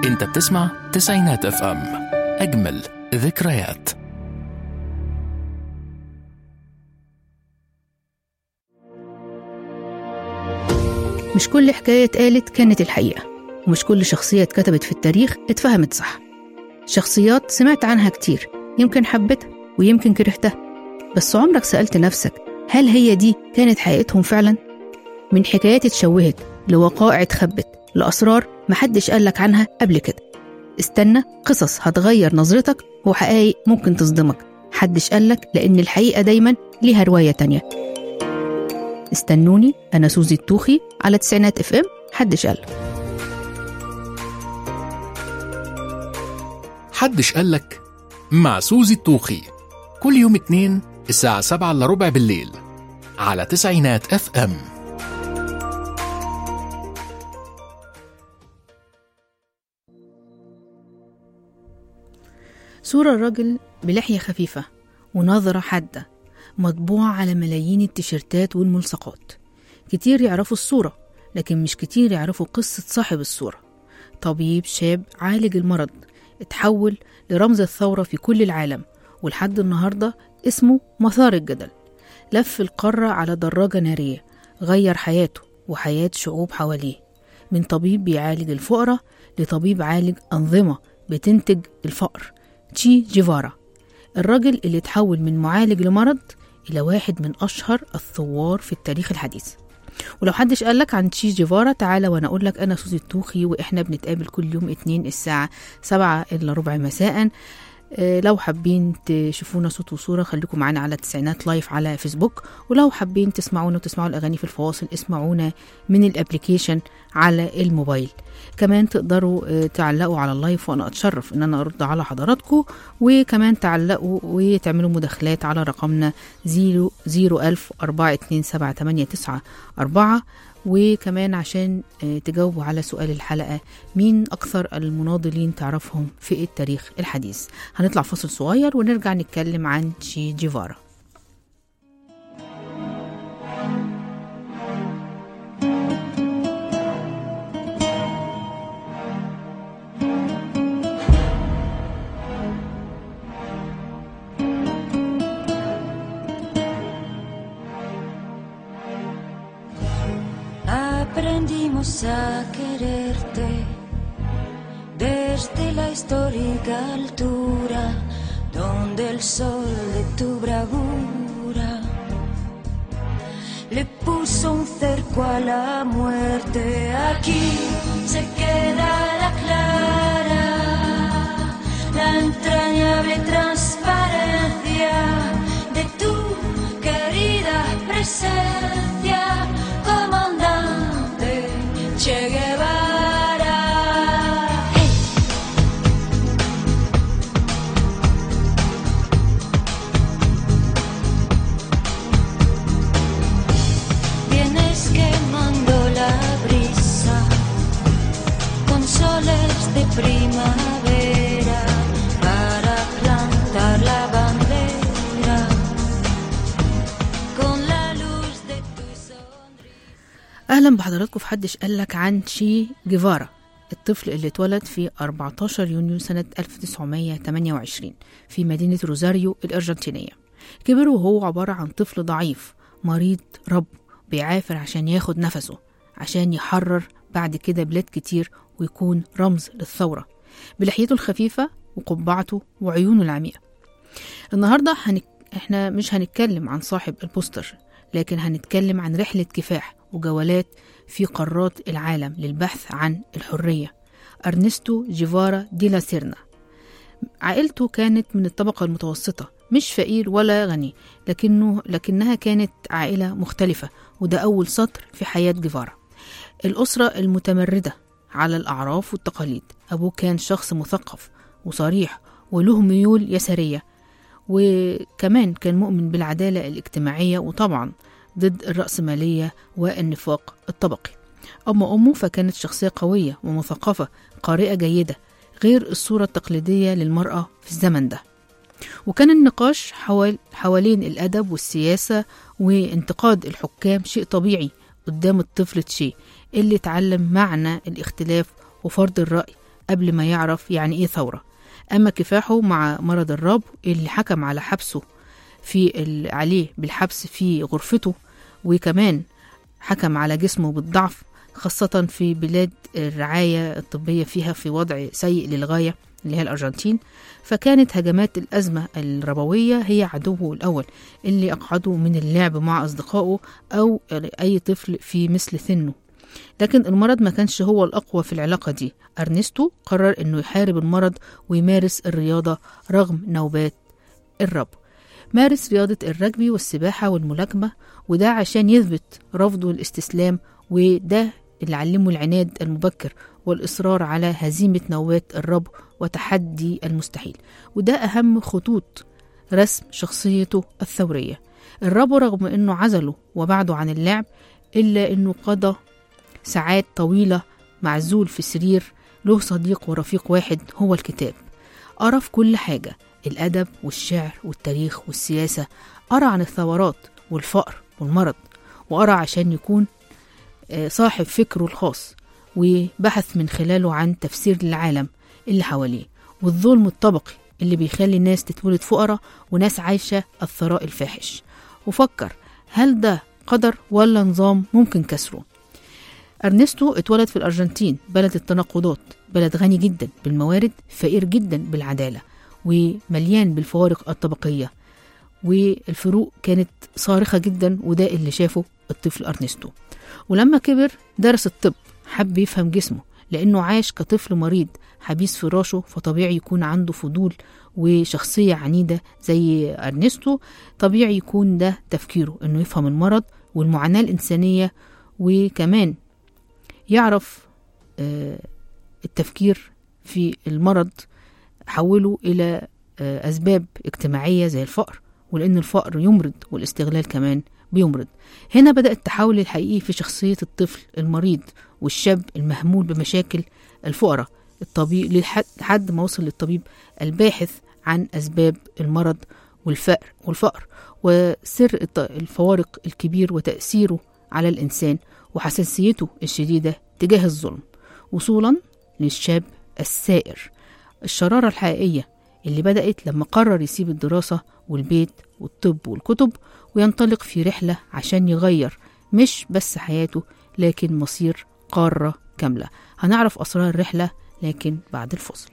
انت بتسمع تسعينات اف ام اجمل ذكريات مش كل حكاية اتقالت كانت الحقيقة ومش كل شخصية اتكتبت في التاريخ اتفهمت صح شخصيات سمعت عنها كتير يمكن حبيتها ويمكن كرهتها بس عمرك سألت نفسك هل هي دي كانت حقيقتهم فعلا؟ من حكايات اتشوهت لوقائع اتخبت لأسرار محدش قالك عنها قبل كده استنى قصص هتغير نظرتك وحقائق ممكن تصدمك حدش قالك لأن الحقيقة دايما ليها رواية تانية استنوني أنا سوزي التوخي على تسعينات اف ام حدش قال حدش قالك مع سوزي الطوخي كل يوم اتنين الساعة سبعة إلا ربع بالليل على تسعينات اف ام صورة الراجل بلحية خفيفة ونظرة حادة مطبوعة على ملايين التيشيرتات والملصقات كتير يعرفوا الصورة لكن مش كتير يعرفوا قصة صاحب الصورة طبيب شاب عالج المرض اتحول لرمز الثورة في كل العالم ولحد النهاردة اسمه مثار الجدل لف القارة على دراجة نارية غير حياته وحياة شعوب حواليه من طبيب بيعالج الفقراء لطبيب عالج أنظمة بتنتج الفقر تشي جيفارا الراجل اللي اتحول من معالج لمرض إلى واحد من أشهر الثوار في التاريخ الحديث ولو حدش قالك عن تشي جيفارا تعالى وانا اقول لك انا سوزي التوخي واحنا بنتقابل كل يوم اتنين الساعة سبعة الا ربع مساء آه، لو حابين تشوفونا صوت وصورة خليكم معانا على التسعينات لايف على فيسبوك ولو حابين تسمعونا وتسمعوا الأغاني في الفواصل اسمعونا من الابليكيشن على الموبايل كمان تقدروا آه، تعلقوا على اللايف وأنا أتشرف إن أنا أرد على حضراتكم وكمان تعلقوا وتعملوا مداخلات على رقمنا 0 أربعة وكمان عشان آه، تجاوبوا على سؤال الحلقة مين أكثر المناضلين تعرفهم في التاريخ الحديث هنطلع فاصل صغير ونرجع نتكلم عن تشي جيفارا Aprendimos a quererte desde la histórica altura donde el sol de tu bravura le puso un cerco a la muerte. Aquí se queda la clara, la entrañable transparencia de tu querida presencia, comandante Che Guevara. ¡Hey! Vienes quemando la brisa con soles de primavera para plantar la bandera con la luz de tu sonrisa. أهلا بحضراتكم في حدش قالك عن تشي جيفارا الطفل اللي اتولد في 14 يونيو سنة 1928 في مدينة روزاريو الأرجنتينية كبر وهو عبارة عن طفل ضعيف مريض رب بيعافر عشان ياخد نفسه عشان يحرر بعد كده بلاد كتير ويكون رمز للثورة بلحيته الخفيفة وقبعته وعيونه العميقة النهاردة هنك... احنا مش هنتكلم عن صاحب البوستر لكن هنتكلم عن رحلة كفاح وجولات في قارات العالم للبحث عن الحرية أرنستو جيفارا دي لا سيرنا عائلته كانت من الطبقة المتوسطة مش فقير ولا غني لكنه لكنها كانت عائلة مختلفة وده أول سطر في حياة جيفارا الأسرة المتمردة على الأعراف والتقاليد أبوه كان شخص مثقف وصريح وله ميول يسارية وكمان كان مؤمن بالعدالة الاجتماعية وطبعا ضد الرأسمالية والنفاق الطبقي أما أمه فكانت شخصية قوية ومثقفة قارئة جيدة غير الصورة التقليدية للمرأة في الزمن ده وكان النقاش حوال حوالين الأدب والسياسة وانتقاد الحكام شيء طبيعي قدام الطفل تشي اللي اتعلم معنى الاختلاف وفرض الرأي قبل ما يعرف يعني إيه ثورة أما كفاحه مع مرض الرب اللي حكم على حبسه في ال- عليه بالحبس في غرفته وكمان حكم على جسمه بالضعف خاصة في بلاد الرعاية الطبية فيها في وضع سيء للغاية اللي هي الأرجنتين فكانت هجمات الأزمة الربوية هي عدوه الأول اللي أقعده من اللعب مع أصدقائه أو أي طفل في مثل سنه لكن المرض ما كانش هو الأقوى في العلاقة دي أرنستو قرر أنه يحارب المرض ويمارس الرياضة رغم نوبات الرب مارس رياضة الرجبي والسباحة والملاكمة وده عشان يثبت رفضه الاستسلام وده اللي علمه العناد المبكر والإصرار على هزيمة نوبات الرب وتحدي المستحيل وده أهم خطوط رسم شخصيته الثورية الرب رغم أنه عزله وبعده عن اللعب إلا أنه قضى ساعات طويلة معزول في سرير له صديق ورفيق واحد هو الكتاب قرا في كل حاجة الأدب والشعر والتاريخ والسياسة قرا عن الثورات والفقر والمرض وقرا عشان يكون آه، صاحب فكره الخاص وبحث من خلاله عن تفسير للعالم اللي حواليه والظلم الطبقي اللي بيخلي الناس تتولد فقراء وناس عايشة الثراء الفاحش وفكر هل ده قدر ولا نظام ممكن كسره أرنستو اتولد في الأرجنتين بلد التناقضات بلد غني جدا بالموارد فقير جدا بالعدالة ومليان بالفوارق الطبقية والفروق كانت صارخة جدا وده اللي شافه الطفل أرنستو ولما كبر درس الطب حب يفهم جسمه لأنه عاش كطفل مريض حبيس فراشه فطبيعي يكون عنده فضول وشخصية عنيدة زي أرنستو طبيعي يكون ده تفكيره إنه يفهم المرض والمعاناة الإنسانية وكمان يعرف آه، التفكير في المرض حوله إلى آه، أسباب اجتماعية زي الفقر ولأن الفقر يمرض والاستغلال كمان بيمرض هنا بدأ التحول الحقيقي في شخصية الطفل المريض والشاب المهمول بمشاكل الفقراء الطبيب لحد لحد ما وصل للطبيب الباحث عن أسباب المرض والفقر والفقر وسر الط- الفوارق الكبير وتأثيره على الإنسان وحساسيته الشديدة تجاه الظلم وصولا للشاب السائر الشرارة الحقيقية اللي بدأت لما قرر يسيب الدراسة والبيت والطب والكتب وينطلق في رحلة عشان يغير مش بس حياته لكن مصير قارة كاملة هنعرف أسرار الرحلة لكن بعد الفصل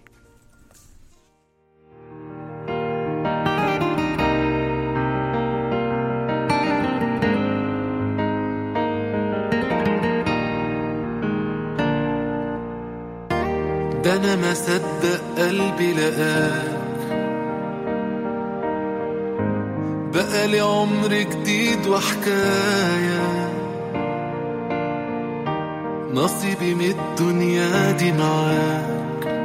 ده انا ما صدق قلبي لقاك بقى لي عمر جديد وحكاية نصيبي من الدنيا دي معاك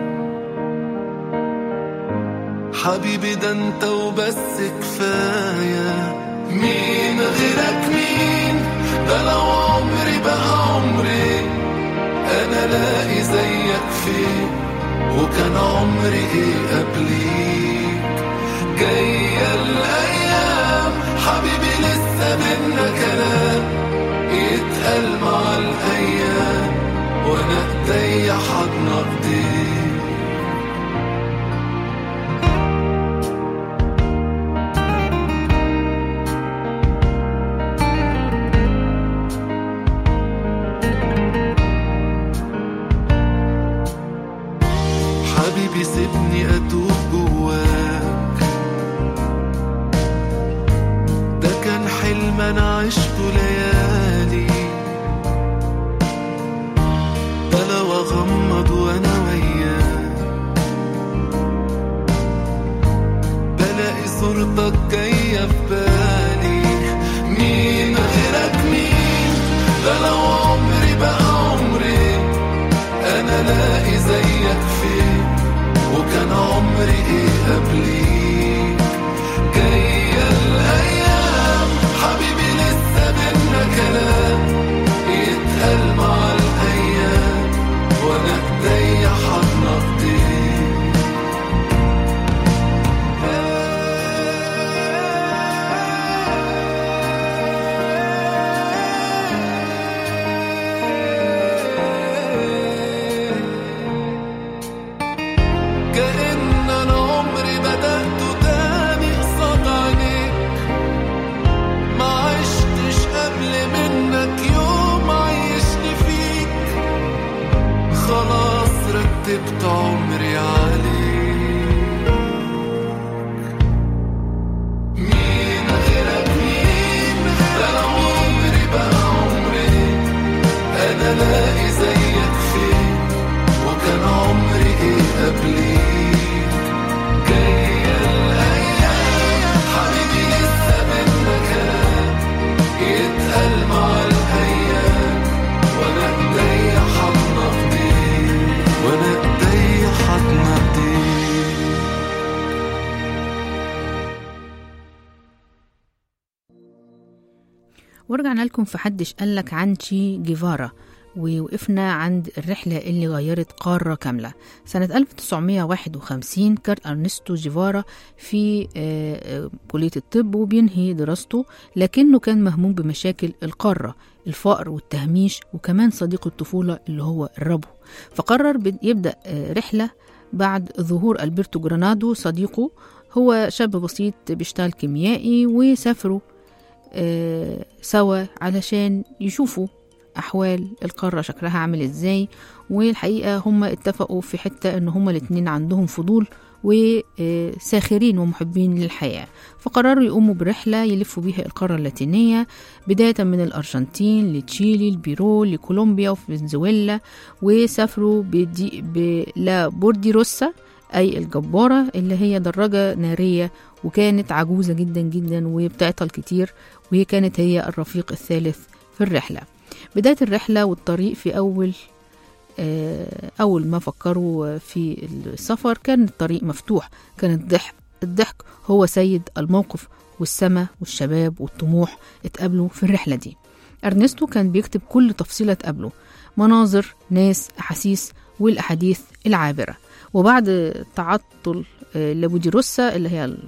حبيبي ده انت وبس كفاية مين غيرك مين ده لو عمري بقى عمري انا لاقي زيك فين وكان عمري ايه قبليك جاية الايام حبيبي لسه بينا كلام يتقال مع الايام وانا ايديا حضن ايديك حبيبي سيبني اتوب جواك ده كان حلم انا عشته ليالي ده لو اغمض وانا وياك بلاقي صورتك جاية في بالي مين غيرك مين ده لو عمري بقى عمري انا لاقي زيك فين وكان عمري ايه قبليك جاية الايام حبيبي لسه بينا كلام يتقال مع الايام وانا ايديا حضن ايديك عاتبت عمري عليك مين غيرك مين ده انا عمري بقى عمري انا لاقي زيك فين وكان عمري ايه قبليك جاية الايام حبيبي لسه بالمكان يتقال مع الايام وانا ايديا حضنة ايديك وانا ايديا حضنة ايديك ورجعنا لكم في حدش قالك عن تشي جيفارا ووقفنا عند الرحلة اللي غيرت قارة كاملة سنة 1951 كان أرنستو جيفارا في آه، آه، كلية الطب وبينهي دراسته لكنه كان مهموم بمشاكل القارة الفقر والتهميش وكمان صديق الطفولة اللي هو الربو فقرر بد- يبدأ آه، رحلة بعد ظهور ألبرتو جرانادو صديقه هو شاب بسيط بيشتغل كيميائي وسافروا آه، سوا علشان يشوفوا أحوال القارة شكلها عامل إزاي والحقيقة هم اتفقوا في حتة إن هم الاتنين عندهم فضول وساخرين ومحبين للحياة فقرروا يقوموا برحلة يلفوا بيها القارة اللاتينية بداية من الأرجنتين لتشيلي البيرو لكولومبيا وفنزويلا وسافروا بدي بلا بورديروسا أي الجبارة اللي هي دراجة نارية وكانت عجوزة جدا جدا وبتعطل كتير وهي كانت هي الرفيق الثالث في الرحلة بداية الرحلة والطريق في أول آه، أول ما فكروا في السفر كان الطريق مفتوح كان الضحك الضحك هو سيد الموقف والسما والشباب والطموح اتقابلوا في الرحلة دي أرنستو كان بيكتب كل تفصيلة تقابله مناظر ناس أحاسيس والأحاديث العابرة وبعد تعطل آه، لابوديروسا اللي هي ال-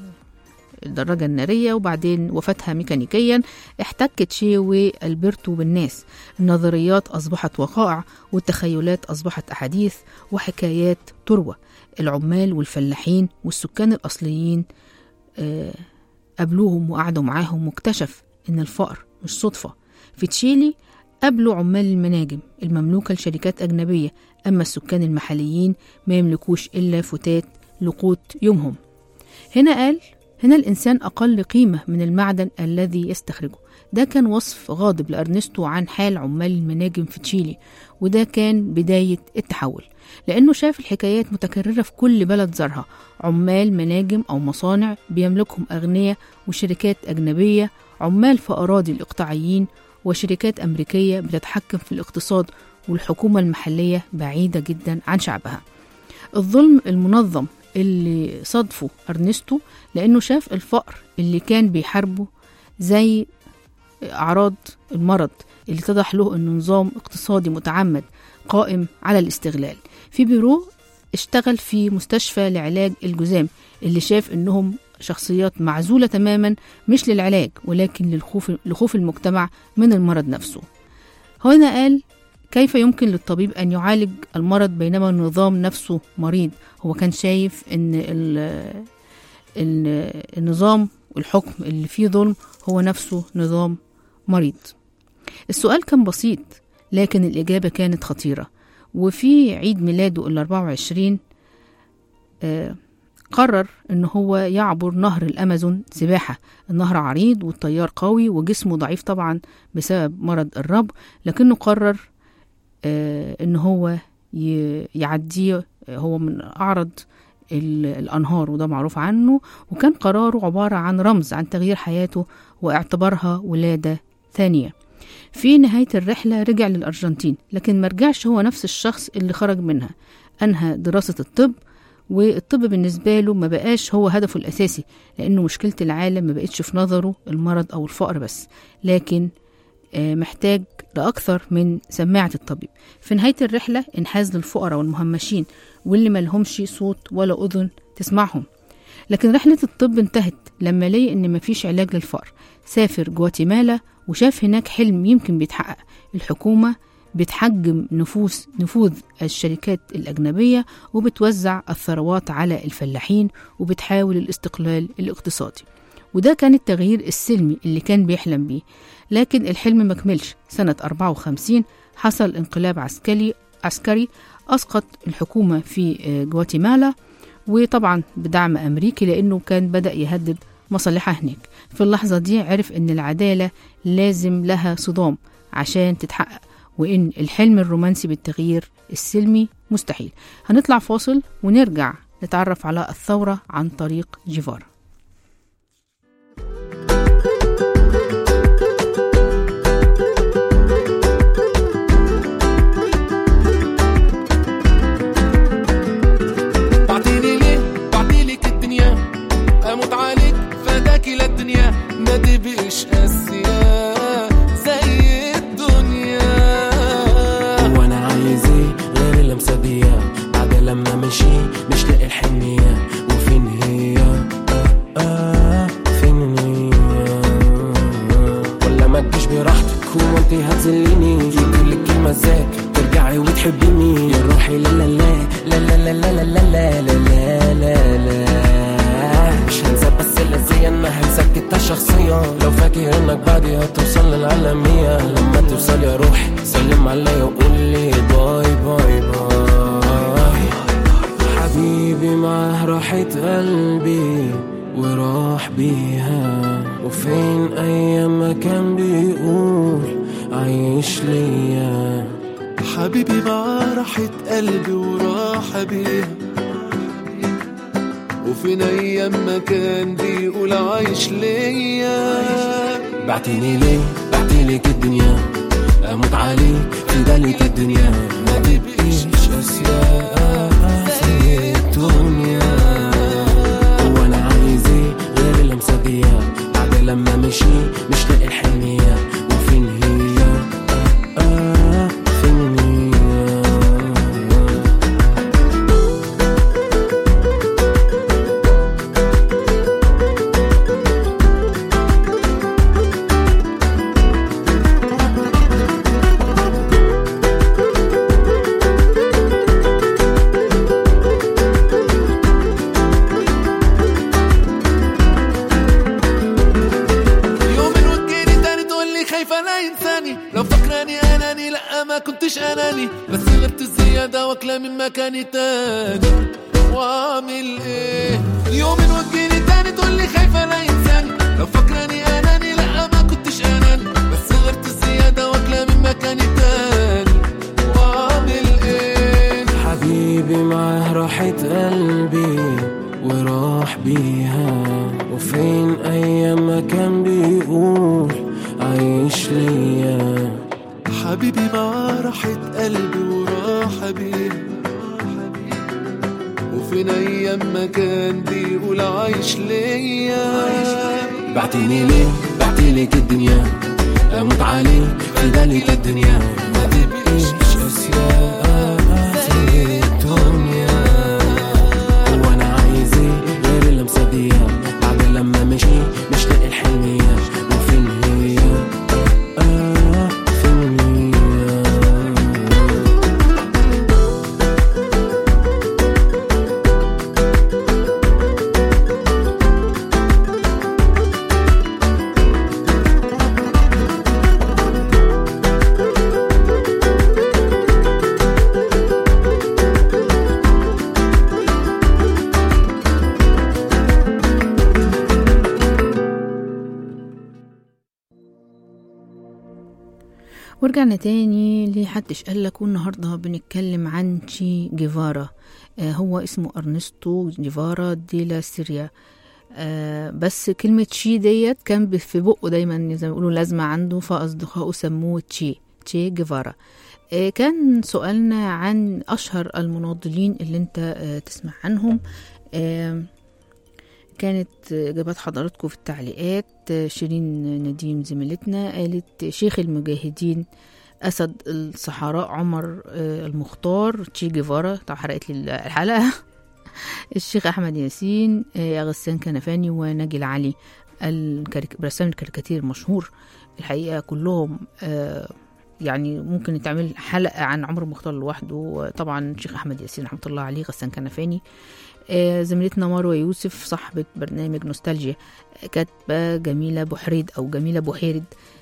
الدراجة النارية وبعدين وفاتها ميكانيكيا احتك تشي والبرتو بالناس النظريات أصبحت وقائع والتخيلات أصبحت أحاديث وحكايات تروى العمال والفلاحين والسكان الأصليين آه، قابلوهم وقعدوا معاهم واكتشف إن الفقر مش صدفة في تشيلي قابلوا عمال المناجم المملوكة لشركات أجنبية أما السكان المحليين ما يملكوش إلا فتات لقوت يومهم هنا قال هنا الإنسان أقل قيمة من المعدن الذي يستخرجه ده كان وصف غاضب لأرنستو عن حال عمال المناجم في تشيلي وده كان بداية التحول لأنه شاف الحكايات متكررة في كل بلد زارها عمال مناجم أو مصانع بيملكهم أغنياء وشركات أجنبية عمال في أراضي الإقطاعيين وشركات أمريكية بتتحكم في الاقتصاد والحكومة المحلية بعيدة جدا عن شعبها الظلم المنظم اللي صادفه أرنستو لأنه شاف الفقر اللي كان بيحاربه زي أعراض المرض اللي اتضح له أنه نظام اقتصادي متعمد قائم على الاستغلال في بيرو اشتغل في مستشفى لعلاج الجذام اللي شاف انهم شخصيات معزولة تماما مش للعلاج ولكن للخوف لخوف المجتمع من المرض نفسه هنا قال كيف يمكن للطبيب أن يعالج المرض بينما النظام نفسه مريض هو كان شايف أن ال- ال- النظام والحكم اللي فيه ظلم هو نفسه نظام مريض السؤال كان بسيط لكن الإجابة كانت خطيرة وفي عيد ميلاده ال 24 آه، قرر ان هو يعبر نهر الامازون سباحه النهر عريض والتيار قوي وجسمه ضعيف طبعا بسبب مرض الرب لكنه قرر آه، ان هو ي- يعديه آه، هو من اعرض ال- الانهار وده معروف عنه وكان قراره عباره عن رمز عن تغيير حياته واعتبارها ولاده ثانيه في نهايه الرحله رجع للارجنتين لكن مرجعش هو نفس الشخص اللي خرج منها انهى دراسه الطب والطب بالنسبة له ما بقاش هو هدفه الأساسي لأنه مشكلة العالم ما بقتش في نظره المرض أو الفقر بس لكن آه، محتاج لأكثر من سماعة الطبيب في نهاية الرحلة انحاز للفقراء والمهمشين واللي ملهمش صوت ولا أذن تسمعهم لكن رحلة الطب انتهت لما لقي إن مفيش علاج للفقر سافر جواتيمالا وشاف هناك حلم يمكن بيتحقق الحكومة بتحجم نفوس نفوذ الشركات الأجنبية وبتوزع الثروات على الفلاحين وبتحاول الاستقلال الاقتصادي وده كان التغيير السلمي اللي كان بيحلم بيه لكن الحلم مكملش سنة 54 حصل انقلاب عسكري عسكري أسقط الحكومة في آه، جواتيمالا وطبعا بدعم أمريكي لأنه كان بدأ يهدد مصالحها هناك في اللحظة دي عرف أن العدالة لازم لها صدام عشان تتحقق وإن الحلم الرومانسي بالتغيير السلمي مستحيل هنطلع فاصل ونرجع نتعرف على الثورة عن طريق جيفارا بعتيلي ليه بعتيلك الدنيا اموت عليك فداكي للدنيا ما تبقيش قاسية زي الدنيا وانا عايز ايه غير اللمسه دي بعد لما مشي مش لاقي الحنيه وفين هي آه آه فين هي ولا ما تجيش براحتك هو انت هتذليني يقول لك كلمه ازاي ترجعي وتحبيني يا روحي لا لا لا لا لا لا لا لا لا لا لا لا مش هنسى بس الأذية انها هنسكتها شخصيا لو فاكر انك بعدي هتوصل للعالمية لما توصل يا روحي سلم عليا وقول لي باي باي باي حبيبي معاه راحت قلبي وراح بيها وفين ايام ما كان بيقول عايش ليا حبيبي معاه راحة قلبي وراحة بيها وفين ايام ما كان بيقول عايش ليا بعتيني ليه بعتيلك الدنيا اموت عليك في بالك الدنيا ما تبقيش اشياء زي الدنيا وانا عايز ايه غير اللمسه دي بعد لما مشي مش لاقي الحنيه وفين هي آه آه فين هي يومين وتجيلي تاني تقول لي خايفة لا ينساني لو فاكراني اناني لا ما كنتش اناني بس غبت الزيادة واكلة من مكاني تاني واعمل ايه يومين وتجيلي تاني تقول لي خايفة لا ينساني لو فاكراني اناني لا ما كنتش اناني بس غبت الزيادة واكلة من مكاني تاني واعمل ايه حبيبي معاه راحت قلبي وراح بيها وفين ايام ما كان بيقول عايش ليا حبيبي معاه راحة قلبي وراحة بيها وفين ايام ما كان بيقول عايش ليا بعتيني ليه بعتيلك الدنيا اموت عليك في بالك الدنيا ما تبقيش اشياء زي الدنيا وانا عايز ايه غير اللمسه دي بعد لما مشي مش لاقي الحنيه وفين هي آه آه فين هي ورجعنا تاني لحدش قالك والنهاردة بنتكلم عن تشي جيفارا آه هو اسمه أرنستو جيفارا دي لا سيريا آه بس كلمة تشي ديت كان ب- في بقه دايما زي ما بيقولوا لازمة عنده فأصدقائه سموه تشي تشي جيفارا آه كان سؤالنا عن أشهر المناضلين اللي انت آه تسمع عنهم آه كانت إجابات حضراتكم في التعليقات شيرين نديم زميلتنا قالت شيخ المجاهدين أسد الصحراء عمر آه، المختار تشي جيفارا طبعا حرقت لي الحلقة الشيخ أحمد ياسين آه، غسان كنفاني وناجي العلي الكاريك... رسام الكاريكاتير المشهور الحقيقة كلهم آه، يعني ممكن يتعمل حلقة عن عمر المختار لوحده طبعا الشيخ أحمد ياسين رحمة الله عليه غسان كنفاني آه، زميلتنا مروة يوسف صاحبة برنامج نوستالجيا آه، كاتبة جميلة بحريد أو جميلة بحيرد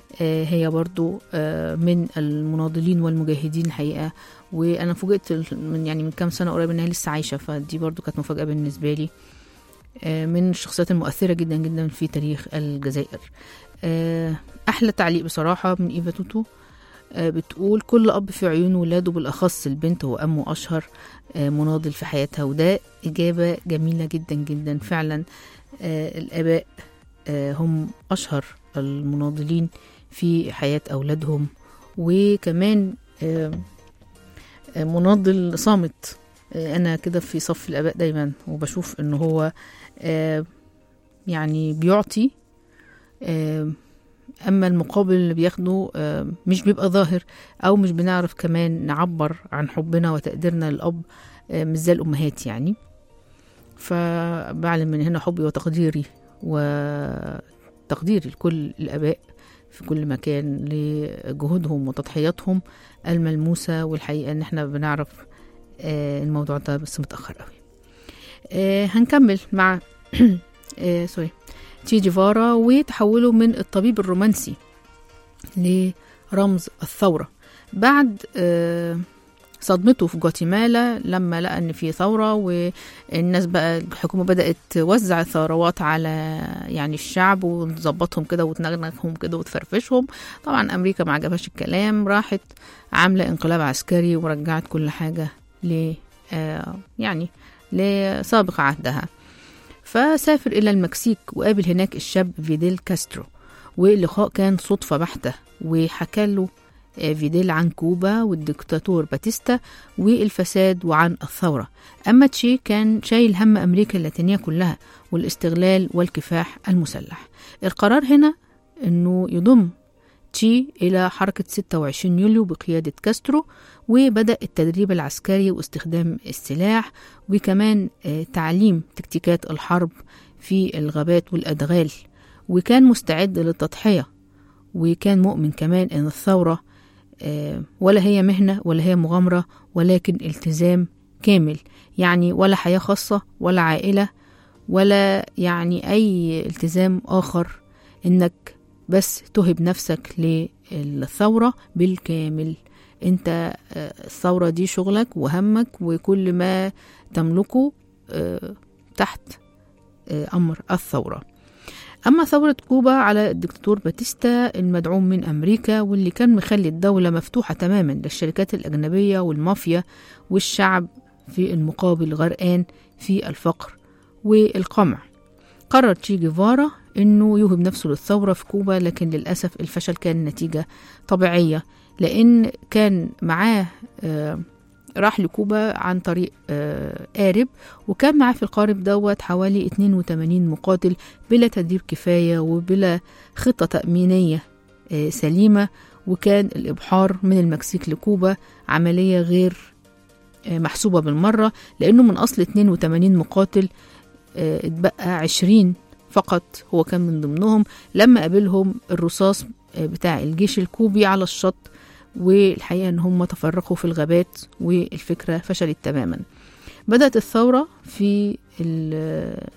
آه، هي برضو آه، من المناضلين والمجاهدين الحقيقة وأنا فوجئت من يعني من كام سنة قريب إنها لسه عايشة فدي برضو كانت مفاجأة بالنسبة لي آه، من الشخصيات المؤثرة جدا جدا في تاريخ الجزائر آه، أحلى تعليق بصراحة من إيفا توتو آه، بتقول كل أب في عيون ولاده بالأخص البنت هو أم وأشهر آه، مناضل في حياتها وده إجابة جميلة جدا جدا فعلا آه، الآباء آه، هم أشهر المناضلين في حياة أولادهم وكمان آه، آه، مناضل صامت آه، أنا كده في صف الآباء دايما وبشوف إن هو آه، يعني بيعطي آه، أما المقابل اللي بياخده آه، مش بيبقى ظاهر أو مش بنعرف كمان نعبر عن حبنا وتقديرنا للأب آه، مش زي الأمهات يعني فبعلم من هنا حبي وتقديري وتقديري لكل الآباء في كل مكان لجهودهم وتضحياتهم الملموسة والحقيقة إن احنا بنعرف آه، الموضوع ده بس متأخر قوي آه، هنكمل مع آه، سوري تشي جيفارا وتحوله من الطبيب الرومانسي لرمز الثورة بعد آه، صدمته في جواتيمالا لما لقى ان في ثوره والناس بقى الحكومه بدات توزع الثروات على يعني الشعب وتظبطهم كده وتنغنغهم كده وتفرفشهم طبعا امريكا ما عجبهاش الكلام راحت عامله انقلاب عسكري ورجعت كل حاجه ل آه، يعني لسابق عهدها فسافر إلى المكسيك وقابل هناك الشاب فيديل كاسترو واللقاء كان صدفة بحتة وحكى له آه، فيديل عن كوبا والدكتاتور باتيستا والفساد وعن الثورة أما تشي كان شايل هم أمريكا اللاتينية كلها والاستغلال والكفاح المسلح القرار هنا أنه يضم تشي إلى حركة 26 يوليو بقيادة كاسترو وبدأ التدريب العسكري واستخدام السلاح وكمان آه، تعليم تكتيكات الحرب في الغابات والأدغال وكان مستعد للتضحية وكان مؤمن كمان أن الثورة آه، ولا هي مهنة ولا هي مغامرة ولكن التزام كامل يعني ولا حياة خاصة ولا عائلة ولا يعني أي التزام آخر إنك بس تهب نفسك للثورة بالكامل انت آه، الثورة دي شغلك وهمك وكل ما تملكه آه، تحت آه، أمر الثورة أما ثورة كوبا على الدكتاتور باتيستا المدعوم من أمريكا واللي كان مخلي الدولة مفتوحة تماما للشركات الأجنبية والمافيا والشعب في المقابل غرقان في الفقر والقمع قرر تشي جيفارا انه يوهب نفسه للثوره في كوبا لكن للاسف الفشل كان نتيجه طبيعيه لان كان معاه آه، راح لكوبا عن طريق آه، قارب وكان معاه في القارب دوت حوالي 82 مقاتل بلا تدريب كفايه وبلا خطه تامينيه آه، سليمه وكان الابحار من المكسيك لكوبا عمليه غير آه، محسوبه بالمره لانه من اصل 82 مقاتل آه، اتبقى 20 فقط هو كان من ضمنهم لما قابلهم الرصاص آه، بتاع الجيش الكوبي على الشط والحقيقة ان هم تفرقوا في الغابات والفكرة فشلت تماما بدأت الثورة في ال-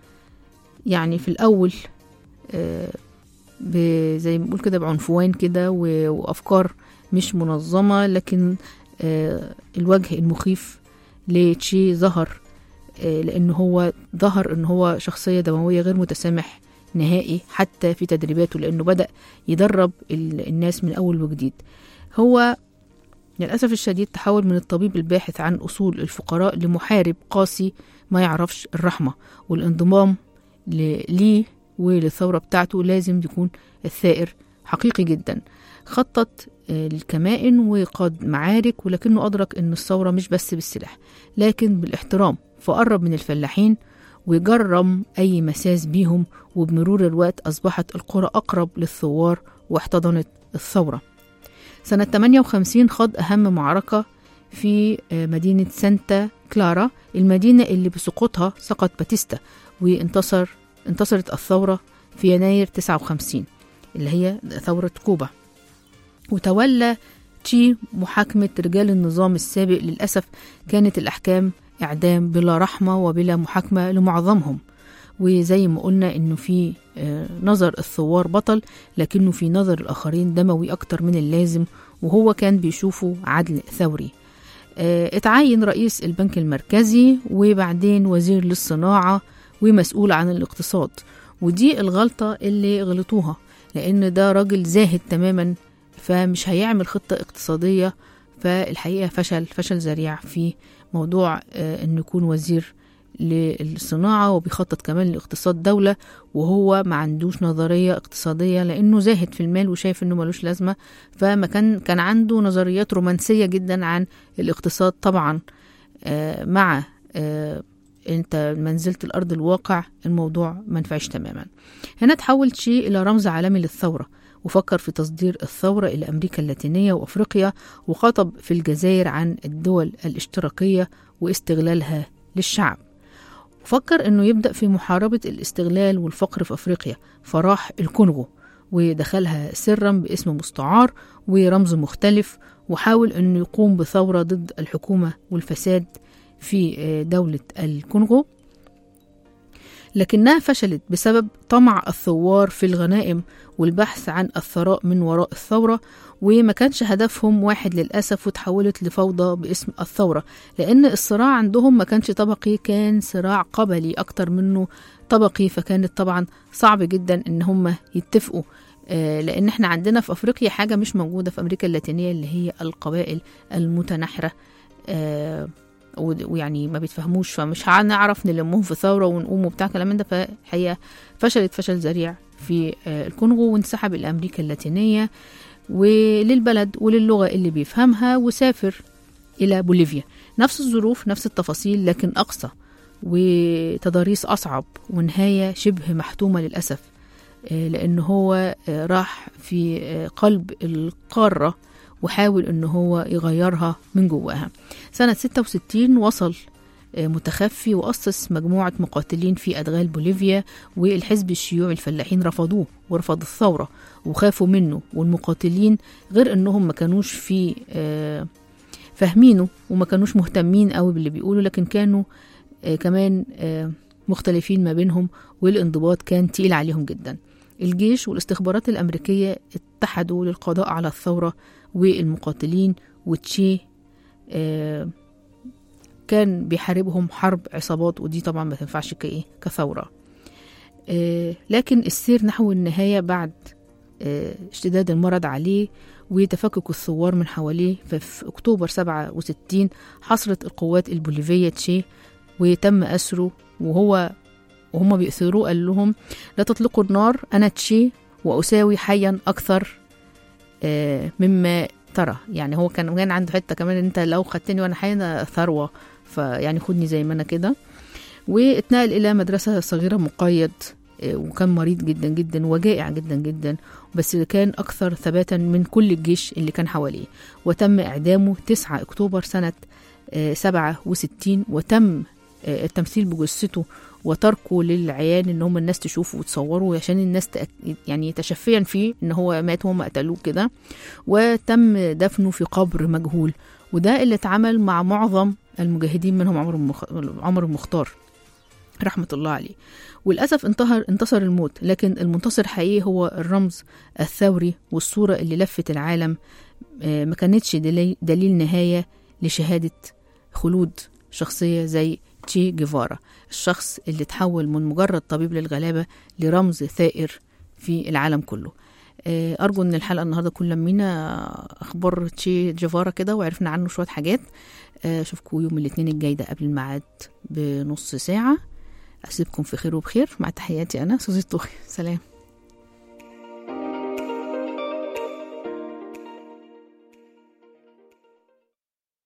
يعني في الأول آه، ب- زي ما بنقول كده بعنفوان كده و- وأفكار مش منظمة لكن آه، الوجه المخيف لتشي ظهر آه، لأن هو ظهر أن هو شخصية دموية غير متسامح نهائي حتى في تدريباته لأنه بدأ يدرب ال- الناس من أول وجديد هو للأسف الشديد تحول من الطبيب الباحث عن أصول الفقراء لمحارب قاسي ما يعرفش الرحمة والانضمام ل- ليه وللثورة بتاعته لازم يكون الثائر حقيقي جدا خطط آه، للكمائن وقاد معارك ولكنه أدرك أن الثورة مش بس بالسلاح لكن بالاحترام فقرب من الفلاحين وجرم أي مساس بيهم وبمرور الوقت أصبحت القرى أقرب للثوار واحتضنت الثورة سنة 58 خاض أهم معركة في آه، مدينة سانتا كلارا المدينة اللي بسقوطها سقط باتيستا وانتصر انتصرت الثورة في يناير 59 اللي هي ثورة كوبا وتولى تشي محاكمة رجال النظام السابق للأسف كانت الأحكام إعدام بلا رحمة وبلا محاكمة لمعظمهم وزي ما قلنا انه في آه، نظر الثوار بطل لكنه في نظر الاخرين دموي اكتر من اللازم وهو كان بيشوفه عدل ثوري آه، اتعين رئيس البنك المركزي وبعدين وزير للصناعة ومسؤول عن الاقتصاد ودي الغلطة اللي غلطوها لأن ده راجل زاهد تماما فمش هيعمل خطة اقتصادية فالحقيقة فشل فشل ذريع في موضوع آه، انه يكون وزير للصناعة وبيخطط كمان لاقتصاد دولة وهو ما عندوش نظرية اقتصادية لأنه زاهد في المال وشايف إنه ملوش لازمة فما كان كان عنده نظريات رومانسية جدا عن الاقتصاد طبعا آه، مع آه، انت منزلت الارض الواقع الموضوع ما نفعش تماما هنا تحول شيء الى رمز عالمي للثوره وفكر في تصدير الثورة إلى أمريكا اللاتينية وأفريقيا وخطب في الجزائر عن الدول الاشتراكية واستغلالها للشعب وفكر أنه يبدأ في محاربة الاستغلال والفقر في أفريقيا فراح الكونغو ودخلها سرا باسم مستعار ورمز مختلف وحاول أنه يقوم بثورة ضد الحكومة والفساد في آه، دولة الكونغو لكنها فشلت بسبب طمع الثوار في الغنائم والبحث عن الثراء من وراء الثورة وما كانش هدفهم واحد للأسف وتحولت لفوضى باسم الثورة لأن الصراع عندهم ما كانش طبقي كان صراع قبلي أكتر منه طبقي فكانت طبعا صعب جدا إن هم يتفقوا آه، لأن احنا عندنا في أفريقيا حاجة مش موجودة في أمريكا اللاتينية اللي هي القبائل المتناحرة آه، ود- ويعني ما بيتفهموش فمش هنعرف نلمهم في ثورة ونقوم وبتاع كلام من ده فالحقيقة فشلت فشل ذريع في آه، الكونغو وانسحب إلى أمريكا اللاتينية وللبلد وللغة اللي بيفهمها وسافر إلى بوليفيا نفس الظروف نفس التفاصيل لكن أقصى وتضاريس أصعب ونهاية شبه محتومة للأسف آه، لأن هو آه، راح في آه، قلب القارة وحاول أن هو يغيرها من جواها سنة 66 وصل آه، متخفي وأسس مجموعة مقاتلين في أدغال بوليفيا والحزب الشيوعي الفلاحين رفضوه ورفض الثورة وخافوا منه والمقاتلين غير أنهم ما كانوش في آه، فاهمينه وما كانوش مهتمين قوي باللي بيقولوا لكن كانوا آه، كمان آه، مختلفين ما بينهم والانضباط كان تقيل عليهم جدا الجيش والاستخبارات الأمريكية اتحدوا للقضاء على الثورة والمقاتلين وتشي آه، كان بيحاربهم حرب عصابات ودي طبعا ما تنفعش كايه كثوره آه، لكن السير نحو النهايه بعد آه، اشتداد المرض عليه وتفكك الثوار من حواليه ففي اكتوبر 67 حصرت القوات البوليفيه تشي وتم اسره وهو وهم بيأثروه قال لهم لا تطلقوا النار انا تشي واساوي حيا اكثر آه، مما ترى يعني هو كان كان عنده حته كمان انت لو خدتني وانا حي أنا ثروه فيعني خدني زي ما انا كده واتنقل الى مدرسه صغيره مقيد آه، وكان مريض جدا جدا وجائع جدا جدا بس كان اكثر ثباتا من كل الجيش اللي كان حواليه وتم اعدامه 9 اكتوبر سنه آه، 67 وتم آه، التمثيل بجثته وتركه للعيان ان هم الناس تشوفه وتصوره عشان الناس تأك... يعني تشفيا فيه ان هو مات وهم قتلوه كده وتم دفنه في قبر مجهول وده اللي اتعمل مع معظم المجاهدين منهم عمر المخ... عمر المختار رحمة الله عليه وللأسف انتهر انتصر الموت لكن المنتصر الحقيقي هو الرمز الثوري والصورة اللي لفت العالم آه، ما كانتش دليل, دليل نهاية لشهادة خلود شخصية زي تشي جيفارا الشخص اللي تحول من مجرد طبيب للغلابة لرمز ثائر في العالم كله آه، أرجو إن الحلقة النهاردة كل لمينا أخبار تشي جيفارا كده وعرفنا عنه شوية حاجات آه، أشوفكم يوم الاثنين الجاي ده قبل الميعاد بنص ساعة أسيبكم في خير وبخير مع تحياتي أنا سوزي الطوخي سلام